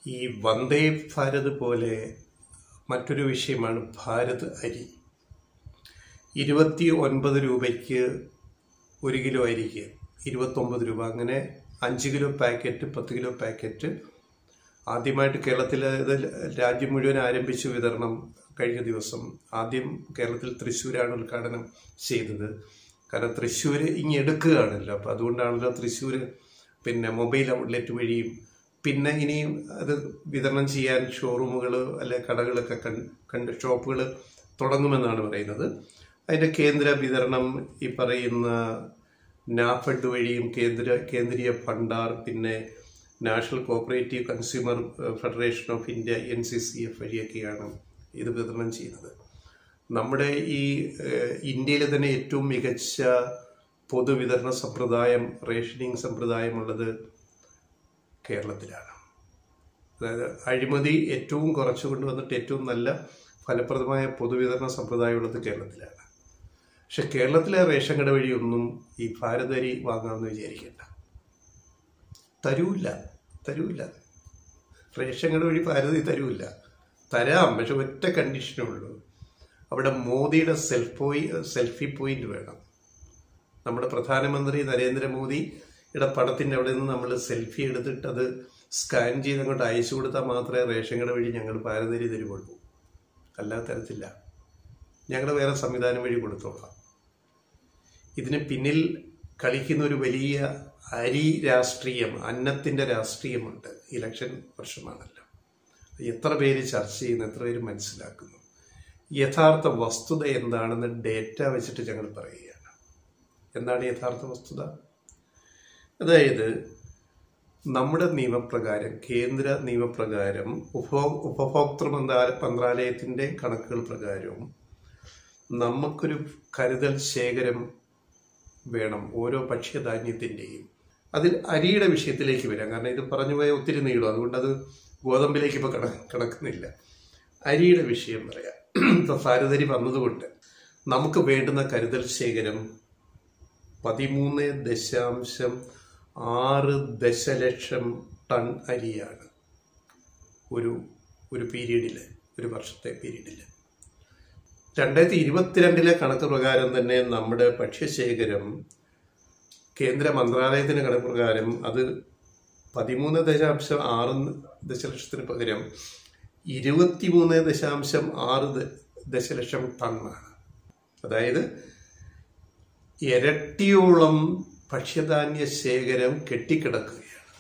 ഈ വന്ദേ ഭാരത് പോലെ മറ്റൊരു വിഷയമാണ് ഭാരത് അരി ഇരുപത്തി ഒൻപത് രൂപയ്ക്ക് ഒരു കിലോ അരിക്ക് ഇരുപത്തൊമ്പത് രൂപ അങ്ങനെ അഞ്ച് കിലോ പാക്കറ്റ് പത്ത് കിലോ പാക്കറ്റ് ആദ്യമായിട്ട് കേരളത്തിൽ ഇത് രാജ്യം മുഴുവൻ ആരംഭിച്ചു വിതരണം കഴിഞ്ഞ ദിവസം ആദ്യം കേരളത്തിൽ തൃശ്ശൂരാണ് ഉദ്ഘാടനം ചെയ്തത് കാരണം തൃശ്ശൂർ ഇങ്ങ് എടുക്കുകയാണല്ലോ അപ്പോൾ അതുകൊണ്ടാണല്ലോ തൃശ്ശൂർ പിന്നെ മൊബൈൽ ഔട്ട്ലെറ്റ് വഴിയും പിന്നെ ഇനിയും അത് വിതരണം ചെയ്യാൻ ഷോറൂമുകൾ അല്ലെ കടകളൊക്കെ കൺ കണ്ട് ഷോപ്പുകൾ തുടങ്ങുമെന്നാണ് പറയുന്നത് അതിൻ്റെ കേന്ദ്ര വിതരണം ഈ പറയുന്ന നാഫഡ് വഴിയും കേന്ദ്ര കേന്ദ്രീയ ഭണ്ഡാർ പിന്നെ national cooperative consumer federation of India N C C F വഴിയൊക്കെയാണ് ഇത് വിതരണം ചെയ്യുന്നത് നമ്മുടെ ഈ ഏഹ്, ഇന്ത്യയിലെ തന്നെ ഏറ്റവും മികച്ച പൊതുവിതരണ സമ്പ്രദായം റേഷനിങ് സമ്പ്രദായമുള്ളത് കേരളത്തിലാണ് അതായത് അഴിമതി ഏറ്റവും കുറച്ചു കൊണ്ടുവന്നിട്ട് ഏറ്റവും നല്ല ഫലപ്രദമായ പൊതുവിതരണ സമ്പ്രദായമുള്ളത് കേരളത്തിലാണ് പക്ഷെ കേരളത്തിലെ റേഷൻ കട വഴിയൊന്നും ഈ ഭാരതരി വാങ്ങാമെന്ന് വിചാരിക്കേണ്ട തരൂല്ല തരൂല്ല റേഷൻ കട വഴി ഭാരതി തരൂല്ല തരാം പക്ഷെ ഒറ്റ കണ്ടീഷനേ ഉള്ളൂ അവിടെ മോദിയുടെ സെൽഫ് പോയി സെൽഫി പോയിന്റ് വേണം നമ്മുടെ പ്രധാനമന്ത്രി നരേന്ദ്രമോദിയുടെ പടത്തിൻ്റെ അവിടെ നിന്ന് നമ്മൾ സെൽഫി എടുത്തിട്ട് അത് സ്കാൻ ചെയ്ത് അങ്ങോട്ട് അയച്ചു കൊടുത്താൽ മാത്രമേ റേഷൻ കട വഴി ഞങ്ങൾ ഭാരതരി തരുവുള്ളൂ അല്ലാത്ത തരത്തില്ല ഞങ്ങൾ വേറെ സംവിധാനം വഴി കൊടുത്തോളാം ഇതിന് പിന്നിൽ കളിക്കുന്ന ഒരു വലിയ അരി രാഷ്ട്രീയം അന്നത്തിൻ്റെ രാഷ്ട്രീയമുണ്ട് ഇലക്ഷൻ വർഷമാണല്ലോ എത്ര പേര് ചർച്ച ചെയ്യുന്നു എത്ര പേര് മനസ്സിലാക്കുന്നു യഥാർത്ഥ വസ്തുത എന്താണെന്ന് ഡേറ്റ വെച്ചിട്ട് ഞങ്ങൾ പറയുകയാണ് എന്താണ് യഥാർത്ഥ വസ്തുത അതായത് നമ്മുടെ നിയമപ്രകാരം കേന്ദ്ര നിയമപ്രകാരം ഉപഭോ ഉപഭോക്തൃ മന്ത്രാല മന്ത്രാലയത്തിൻ്റെ കണക്കുകൾ പ്രകാരവും നമുക്കൊരു കരുതൽ ശേഖരം വേണം ഓരോ ഭക്ഷ്യധാന്യത്തിൻ്റെയും അതിൽ അരിയുടെ വിഷയത്തിലേക്ക് വരാം കാരണം ഇത് പറഞ്ഞു പോയ ഒത്തിരി നീളും അതുകൊണ്ട് അത് ഗോതമ്പിലേക്ക് ഇപ്പോൾ കട കിടക്കുന്നില്ല അരിയുടെ വിഷയം പറയാം ഇപ്പം ഭാരതരി വന്നതുകൊണ്ട് നമുക്ക് വേണ്ടുന്ന കരുതൽ ശേഖരം പതിമൂന്ന് ദശാംശം ആറ് ദശലക്ഷം ടൺ അരിയാണ് ഒരു ഒരു പീരീഡിൽ ഒരു വർഷത്തെ പീരീഡിൽ രണ്ടായിരത്തി ഇരുപത്തിരണ്ടിലെ കണക്ക് പ്രകാരം തന്നെ നമ്മുടെ ഭക്ഷ്യശേഖരം കേന്ദ്ര മന്ത്രാലയത്തിന്റെ കണക്ക് പ്രകാരം അത് പതിമൂന്ന് ദശാംശം ആറ് ദശലക്ഷത്തിന് പകരം ഇരുപത്തിമൂന്ന് ദശാംശം ആറ് ദ- ദശലക്ഷം ടണ്ണാണ് അതായത് ഇരട്ടിയോളം ഭക്ഷ്യധാന്യ ശേഖരം കെട്ടിക്കിടക്കുകയാണ്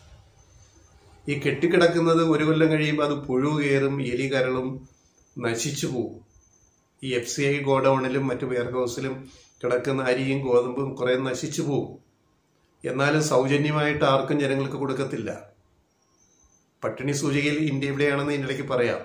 ഈ കെട്ടിക്കിടക്കുന്നത് ഒരു കൊല്ലം കഴിയുമ്പോൾ അത് പുഴു കയറും എലി കരളും നശിച്ചു പോകും ഈ എഫ് സി ഐ ഗോഡൌണിലും മറ്റു വെയർ ഹൗസിലും കിടക്കുന്ന അരിയും ഗോതമ്പും കുറെ നശിച്ചു പോകും എന്നാലും സൗജന്യമായിട്ട് ആർക്കും ജനങ്ങൾക്ക് കൊടുക്കത്തില്ല പട്ടിണി സൂചികയിൽ ഇന്ത്യ എവിടെയാണെന്ന് ഇതിൻ്റെ ഇടയ്ക്ക് പറയാം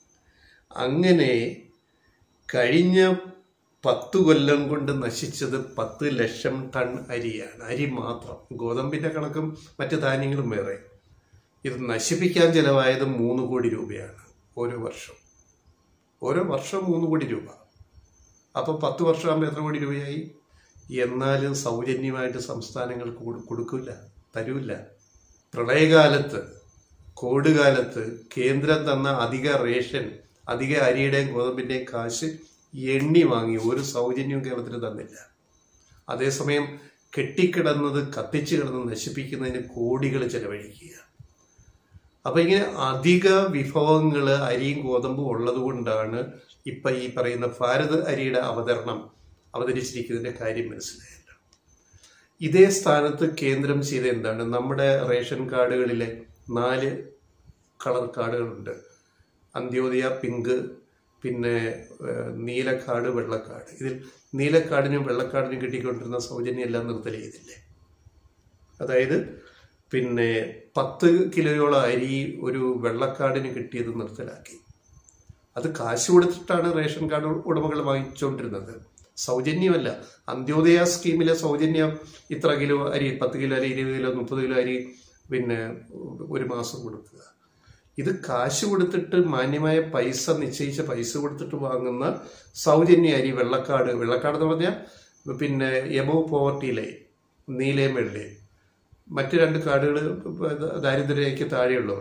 അങ്ങനെ കഴിഞ്ഞ പത്ത് കൊല്ലം കൊണ്ട് നശിച്ചത് പത്ത് ലക്ഷം ടൺ അരിയാണ് അരി മാത്രം ഗോതമ്പിന്റെ കണക്കും മറ്റ് ധാന്യങ്ങളും വേറെ ഇത് നശിപ്പിക്കാൻ ചെലവായത് മൂന്ന് കോടി രൂപയാണ് ഓരോ വർഷം ഓരോ വർഷം മൂന്ന് കോടി രൂപ അപ്പോൾ പത്ത് വർഷമാകുമ്പോൾ എത്ര കോടി രൂപയായി എന്നാലും സൗജന്യമായിട്ട് സംസ്ഥാനങ്ങൾക്ക് കൊടു- കൊടുക്കില്ല തരൂല്ല പ്രളയകാലത്ത് കോവിഡ് കാലത്ത് കേന്ദ്രം തന്ന അധിക റേഷൻ അധിക അരിയുടെയും ഗോതമ്പിന്റെയും കാശ് എണ്ണി വാങ്ങി ഒരു സൗജന്യവും കേരളത്തിന് തന്നില്ല അതേസമയം കെട്ടിക്കിടന്നത് കത്തിച്ചു കിടന്ന് നശിപ്പിക്കുന്നതിന് കോടികൾ ചെലവഴിക്കുക അപ്പൊ ഇങ്ങനെ അധിക വിഭവങ്ങൾ അരിയും ഗോതമ്പും ഉള്ളത് കൊണ്ടാണ് ഇപ്പൊ ഈ പറയുന്ന ഭാരത് അരിയുടെ അവതരണം അവതരിച്ചിരിക്കുന്നതിന്റെ കാര്യം മനസ്സിലായല്ലോ ഇതേ സ്ഥാനത്ത് കേന്ദ്രം ചെയ്ത എന്താണ് നമ്മുടെ റേഷൻ കാർഡുകളിലെ നാല് കളർ കാർഡുകളുണ്ട് അന്ത്യോദയ പിങ്ക് പിന്നെ ഏഹ്, നീലക്കാട് വെള്ളക്കാട് ഇതിൽ നീലക്കാടിനും വെള്ളക്കാടിനും കിട്ടിക്കൊണ്ടിരുന്ന സൗജന്യം എല്ലാം നിർത്തൽ ചെയ്തില്ലേ അതായത് പിന്നെ പത്ത് കിലോയോളം അരി ഒരു വെള്ളക്കാടിന് കിട്ടിയത് നിർത്തലാക്കി അത് കാശ് കൊടുത്തിട്ടാണ് റേഷൻ കാർഡ് ഉടമകൾ വാങ്ങിച്ചുകൊണ്ടിരുന്നത് സൗജന്യമല്ല അന്ത്യോദയ സ്കീമിലെ സൗജന്യം ഇത്ര കിലോ അരി പത്ത് കിലോ അരി ഇരുപത് കിലോ മുപ്പത് കിലോ അരി പിന്നെ ഒരു മാസം കൊടുക്കുക ഇത് കാശ് കൊടുത്തിട്ട് മാന്യമായ പൈസ നിശ്ചയിച്ച പൈസ കൊടുത്തിട്ട് വാങ്ങുന്ന സൗജന്യ അരി വെള്ളക്കാട് വെള്ളക്കാട് എന്ന് പറഞ്ഞാൽ പിന്നെ എബോ പോവർട്ടി ലൈൻ നീലയും വെള്ളയും മറ്റു രണ്ട് കാർഡുകൾ ദാരിദ്ര്യരേഖയ്ക്ക് താഴെയുള്ളവർക്ക്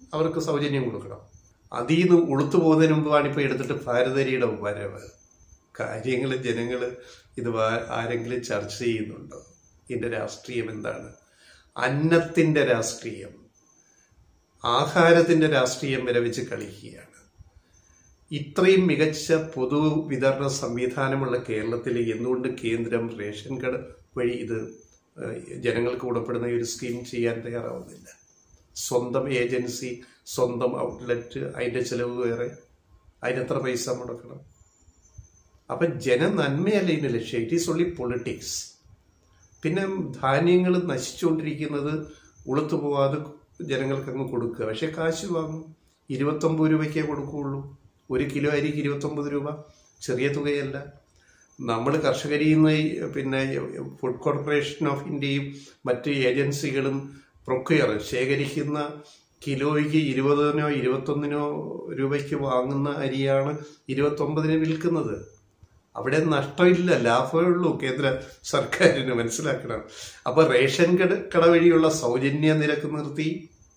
അവർക്ക് സൗജന്യം കൊടുക്കണം അതിൽ നിന്ന് ഉളുത്തു പോകുന്നതിന് മുമ്പാണ് ഇപ്പോൾ എടുത്തിട്ട് ഭാരതരിയുടെ വരവ് കാര്യങ്ങൾ ജനങ്ങൾ ഇത് വാ- ആരെങ്കിലും ചർച്ച ചെയ്യുന്നുണ്ടോ ഇതിൻ്റെ രാഷ്ട്രീയം എന്താണ് അന്നത്തിൻ്റെ രാഷ്ട്രീയം ആഹാരത്തിൻ്റെ രാഷ്ട്രീയം വരെ വെച്ച് കളിക്കുകയാണ് ഇത്രയും മികച്ച പൊതു വിതരണ സംവിധാനമുള്ള കേരളത്തിൽ എന്തുകൊണ്ട് കേന്ദ്രം റേഷൻ കട വഴി ഇത് ഏഹ്, ജനങ്ങൾക്ക് ഗുണപ്പെടുന്ന ഈ ഒരു സ്കീം ചെയ്യാൻ തയ്യാറാവുന്നില്ല സ്വന്തം ഏജൻസി സ്വന്തം ഔട്ട്ലെറ്റ് അതിൻ്റെ ചിലവ് വേറെ അതിനെത്ര പൈസ മുടക്കണം അപ്പം ജനനന്മയല്ല ഇതിൻ്റെ ലക്ഷ്യം ഇറ്റ് ഈസ് ഓൺലി പൊളിറ്റിക്സ് പിന്നെ ധാന്യങ്ങൾ നശിച്ചുകൊണ്ടിരിക്കുന്നത് ഉളുത്തു പോവാതെ ജനങ്ങൾക്ക് അങ്ങ് കൊടുക്കുക പക്ഷെ കാശ് വാങ്ങും ഇരുപത്തൊമ്പത് രൂപയ്ക്കേ കൊടുക്കുകയുള്ളൂ ഒരു കിലോ അരിക്ക് ഇരുപത്തൊമ്പത് രൂപ ചെറിയ തുകയല്ല നമ്മൾ കർഷകരിൽ നിന്ന് ഈ പിന്നെ ഫുഡ് കോർപ്പറേഷൻ ഓഫ് ഇന്ത്യയും മറ്റ് ഏജൻസികളും പ്രൊക്യർ ശേഖരിക്കുന്ന കിലോയ്ക്ക് ഇരുപതിനോ ഇരുപത്തൊന്നിനോ രൂപയ്ക്ക് വാങ്ങുന്ന അരിയാണ് ഇരുപത്തൊമ്പതിന് വിൽക്കുന്നത് അവിടെ നഷ്ടമില്ല ലാഭമേ ഉള്ളൂ കേന്ദ്ര സർക്കാരിന് മനസ്സിലാക്കണം അപ്പൊ റേഷൻ കട കട വഴിയുള്ള സൗജന്യ നിരക്ക് നിർത്തി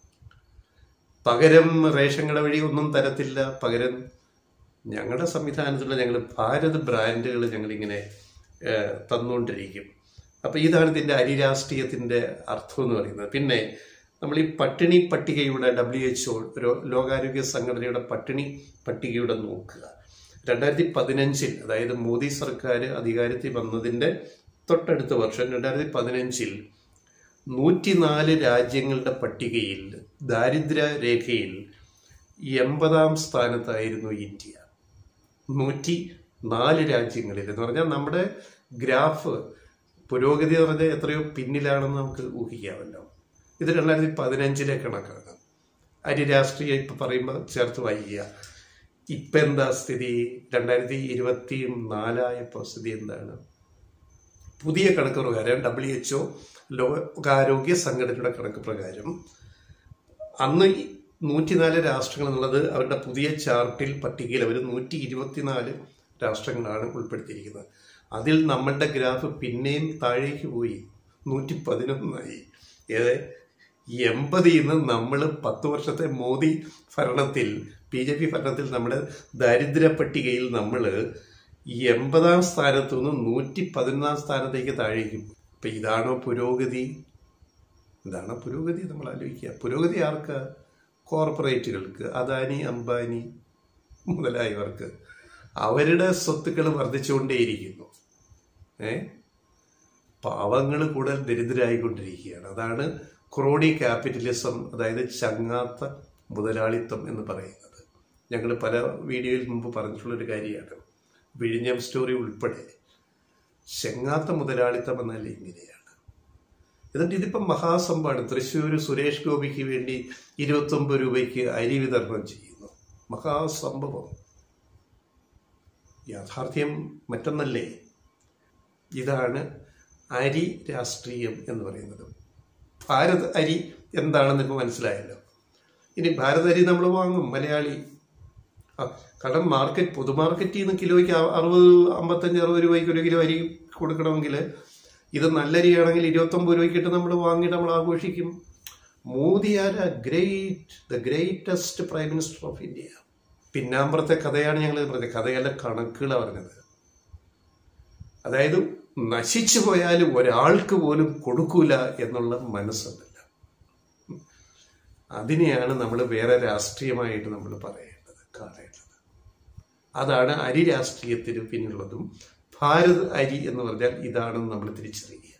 പകരം റേഷൻ കട വഴി ഒന്നും തരത്തില്ല പകരം ഞങ്ങളുടെ സംവിധാനത്തിലുള്ള ഞങ്ങൾ ഭാരത് ബ്രാൻഡുകൾ ഞങ്ങളിങ്ങനെ ഏഹ്, തന്നുകൊണ്ടിരിക്കും അപ്പം ഇതാണ് ഇതിൻ്റെ അരിരാഷ്ട്രീയത്തിൻ്റെ അർത്ഥം എന്ന് പറയുന്നത് പിന്നെ നമ്മൾ ഈ പട്ടിണി പട്ടികയുടെ ഡബ്ല്യു എച്ച് ഒ ലോകാരോഗ്യ സംഘടനയുടെ പട്ടിണി പട്ടികയുടെ നോക്കുക രണ്ടായിരത്തി പതിനഞ്ചിൽ അതായത് മോദി സർക്കാർ അധികാരത്തിൽ വന്നതിൻ്റെ തൊട്ടടുത്ത വർഷം രണ്ടായിരത്തി പതിനഞ്ചിൽ നൂറ്റിനാല് രാജ്യങ്ങളുടെ പട്ടികയിൽ ദാരിദ്ര്യ രേഖയിൽ എൺപതാം സ്ഥാനത്തായിരുന്നു ഇന്ത്യ നൂറ്റി നാല് രാജ്യങ്ങളിൽ എന്ന് പറഞ്ഞാൽ നമ്മുടെ ഗ്രാഫ് പുരോഗതി എന്ന് പറഞ്ഞാൽ എത്രയോ പിന്നിലാണെന്ന് നമുക്ക് ഊഹിക്കാമല്ലോ ഇത് രണ്ടായിരത്തി പതിനഞ്ചിലെ കണക്കാണ് അരി രാഷ്ട്രീയം ഇപ്പം പറയുമ്പോൾ ചേർത്ത് വായിക്കുക ഇപ്പം എന്താ സ്ഥിതി രണ്ടായിരത്തി ഇരുപത്തി നാലായപ്പോൾ സ്ഥിതി എന്താണ് പുതിയ കണക്ക് പ്രകാരം ഡബ്ല്യു എച്ച്ഒ ലോകാരോഗ്യ സംഘടനയുടെ കണക്ക് പ്രകാരം അന്ന് ഈ നൂറ്റിനാല് രാഷ്ട്രങ്ങൾ എന്നുള്ളത് അവരുടെ പുതിയ ചാർട്ടിൽ പട്ടികയിൽ അവർ നൂറ്റി ഇരുപത്തിനാല് രാഷ്ട്രങ്ങളാണ് ഉൾപ്പെടുത്തിയിരിക്കുന്നത് അതിൽ നമ്മളുടെ ഗ്രാഫ് പിന്നെയും താഴേക്ക് പോയി നൂറ്റി പതിനൊന്നായി ഏത് എൺപതിൽ നിന്ന് നമ്മൾ പത്ത് വർഷത്തെ മോദി ഭരണത്തിൽ ബി ജെ പി ഭരണത്തിൽ നമ്മുടെ ദാരിദ്ര്യ പട്ടികയിൽ നമ്മൾ എൺപതാം സ്ഥാനത്തു നിന്ന് നൂറ്റി പതിനൊന്നാം സ്ഥാനത്തേക്ക് താഴേക്ക് പോയി അപ്പം ഇതാണോ പുരോഗതി ഇതാണ് പുരോഗതി നമ്മൾ ആലോചിക്കുക പുരോഗതി ആർക്ക് കോർപ്പറേറ്റുകൾക്ക് അദാനി അംബാനി മുതലായവർക്ക് അവരുടെ സ്വത്തുക്കൾ വർദ്ധിച്ചുകൊണ്ടേയിരിക്കുന്നു ഏ പാവങ്ങൾ കൂടുതൽ ദരിദ്രരായിക്കൊണ്ടിരിക്കുകയാണ് അതാണ് ക്രോണി ക്യാപിറ്റലിസം അതായത് ചങ്ങാത്ത മുതലാളിത്തം എന്ന് പറയുന്നത് ഞങ്ങൾ പല വീഡിയോയിൽ മുമ്പ് പറഞ്ഞിട്ടുള്ളൊരു കാര്യമാണ് വിഴിഞ്ഞം സ്റ്റോറി ഉൾപ്പെടെ ചെങ്ങാത്ത മുതലാളിത്തം എന്നാൽ ഇങ്ങനെയാണ് എന്നിട്ട് ഇതിപ്പം മഹാസംഭവമാണ് തൃശ്ശൂർ സുരേഷ് ഗോപിക്ക് വേണ്ടി ഇരുപത്തൊമ്പത് രൂപയ്ക്ക് അരി വിതരണം ചെയ്യുന്നു മഹാസംഭവം യാഥാർത്ഥ്യം മറ്റൊന്നല്ലേ ഇതാണ് അരി രാഷ്ട്രീയം എന്ന് പറയുന്നത് ഭാരത് അരി എന്താണെന്ന് ഇപ്പോൾ മനസ്സിലായല്ലോ ഇനി ഭാരത് അരി നമ്മൾ വാങ്ങും മലയാളി ആ, കാരണം മാർക്കറ്റ് പൊതു മാർക്കറ്റിൽ നിന്ന് കിലോയ്ക്ക് അ- അറുപത് അമ്പത്തഞ്ച് അറുപത് രൂപയ്ക്ക് ഒരു കിലോ അരി കൊടുക്കണമെങ്കിൽ ഇത് നല്ല അരിയാണെങ്കിൽ ഇരുപത്തൊമ്പത് രൂപയ്ക്കിട്ട് നമ്മൾ വാങ്ങിയിട്ട് നമ്മൾ ആഘോഷിക്കും മോദി ആര great the greatest prime minister of India പിന്നാമ്പുറത്തെ കഥയാണ് ഞങ്ങൾ പറഞ്ഞത് കഥയല്ല കണക്കുകളാണ് പറഞ്ഞത് അതായത് നശിച്ചു പോയാലും ഒരാൾക്ക് പോലും കൊടുക്കൂല എന്നുള്ള മനസ്സുണ്ടല്ല അതിനെയാണ് നമ്മൾ വേറെ രാഷ്ട്രീയമായിട്ട് നമ്മൾ പറയേണ്ടത് കാണേണ്ടത് അതാണ് അരി രാഷ്ട്രീയത്തിന് പിന്നുള്ളതും ഭാരത് അരി എന്ന് പറഞ്ഞാൽ ഇതാണെന്ന് നമ്മൾ തിരിച്ചറിയുക